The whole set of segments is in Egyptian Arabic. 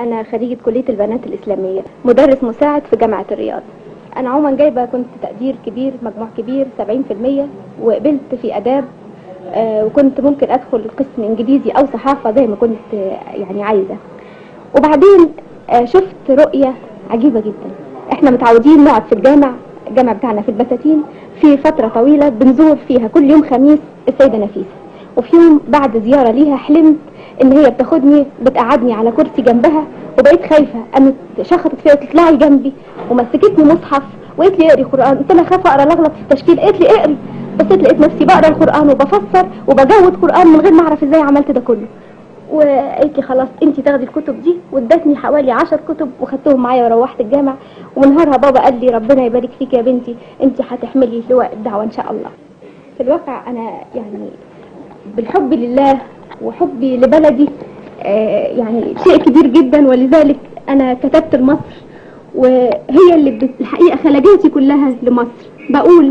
أنا خريجة كلية البنات الإسلامية مدرس مساعد في جامعة الرياض أنا عموما جايبة كنت تقدير كبير مجموع كبير 70% وقبلت في آداب آه، وكنت ممكن أدخل قسم إنجليزي أو صحافة زي ما كنت آه، يعني عايزة وبعدين آه، شفت رؤية عجيبة جدا احنا متعودين نقعد في الجامع الجامع بتاعنا في البساتين في فترة طويلة بنزور فيها كل يوم خميس السيدة نفيسة وفي يوم بعد زيارة ليها حلمت ان هي بتاخدني بتقعدني على كرسي جنبها وبقيت خايفة قامت شخطت فيا تطلعي جنبي ومسكتني مصحف وقالت لي اقري قرآن قلت لها خايفة اقرا لغلط في التشكيل قالت لي اقري بصيت لقيت نفسي بقرا القرآن وبفسر وبجود قرآن من غير ما اعرف ازاي عملت ده كله وقالت لي خلاص انت تاخدي الكتب دي وادتني حوالي عشر كتب وخدتهم معايا وروحت الجامع ومن نهارها بابا قال لي ربنا يبارك فيك يا بنتي انت هتحملي لواء الدعوه ان شاء الله في الواقع انا يعني بالحب لله وحبي لبلدي آه، يعني شيء كبير جدا ولذلك انا كتبت لمصر وهي اللي بت- الحقيقه خلجاتي كلها لمصر بقول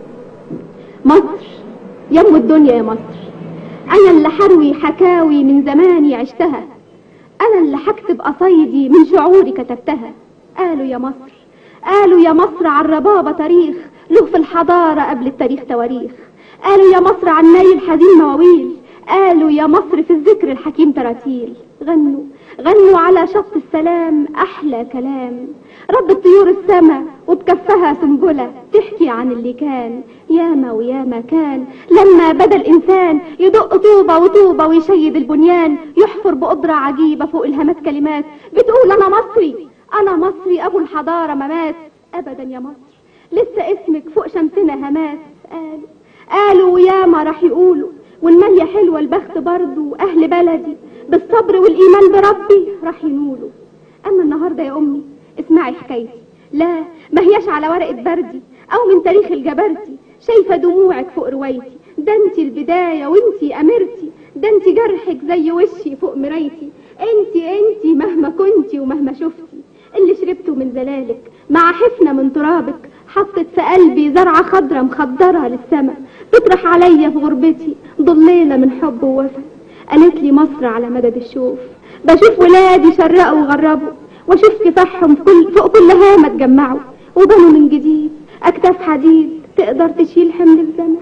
مصر يم الدنيا يا مصر أنا اللي حروي حكاوي من زماني عشتها أنا اللي حكتب قصايدي من شعوري كتبتها قالوا يا مصر قالوا يا مصر على الربابة تاريخ له في الحضارة قبل التاريخ تواريخ قالوا يا مصر عن ناي الحزين مواويل قالوا يا مصر في الذكر الحكيم تراتيل غنوا غنوا على شط السلام أحلى كلام رب الطيور السما وبكفها سنبلة تحكي عن اللي كان ياما وياما كان لما بدا الإنسان يدق طوبة وطوبة ويشيد البنيان يحفر بقدرة عجيبة فوق الهمات كلمات بتقول أنا مصري أنا مصري أبو الحضارة ممات أبدا يا مصر لسه اسمك فوق شمسنا همات قالوا قالوا وياما راح يقولوا والمالية حلوة البخت برضو أهل بلدي بالصبر والإيمان بربي راح ينولوا أما النهاردة يا أمي اسمعي حكايتي لا ما هياش على ورقة بردي أو من تاريخ الجبرتي شايفة دموعك فوق روايتي ده انتي البداية وانتي أمرتي ده انتي جرحك زي وشي فوق مرايتي انتي انتي مهما كنتي ومهما شفتي اللي شربته من زلالك مع حفنة من ترابك حطت في قلبي زرعة خضرة مخضرة للسما تطرح عليا في غربتي ضليلة من حب ووفا قالت لي مصر على مدد الشوف بشوف ولادي شرقوا وغربوا واشوف كفاحهم في كل فوق كل هامة اتجمعوا وبنوا من جديد اكتاف حديد تقدر تشيل حمل الزمن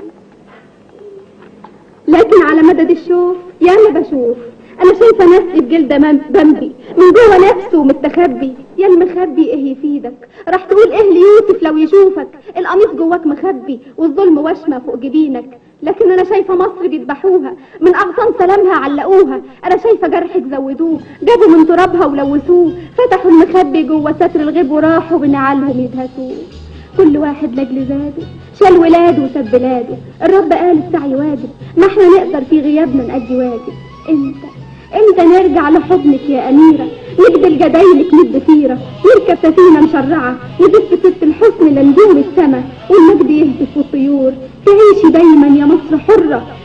لكن على مدد الشوف ياما بشوف انا شايفه نفسي بجلده مم- بمبي من جوه نفسه مستخبي يا المخبي ايه يفيدك راح تقول ايه ليوسف لو يشوفك القميص جواك مخبي والظلم وشمه فوق جبينك لكن انا شايفه مصر بيذبحوها من اغصان سلامها علقوها انا شايفه جرحك زودوه جابوا من ترابها ولوثوه فتحوا المخبي جوه ستر الغيب وراحوا بنعالهم يدهسوه كل واحد لاجل زاده شال ولاده وساب بلاده الرب قال السعي واجب ما احنا نقدر في غيابنا نأدي واجب انت انت نرجع لحضنك يا اميرة نجدل جدايلك ند سيرة نركب سفينة مشرعة ندف ست الحسن لنجوم السما والمجد يهتف والطيور تعيشي دايما يا مصر حرة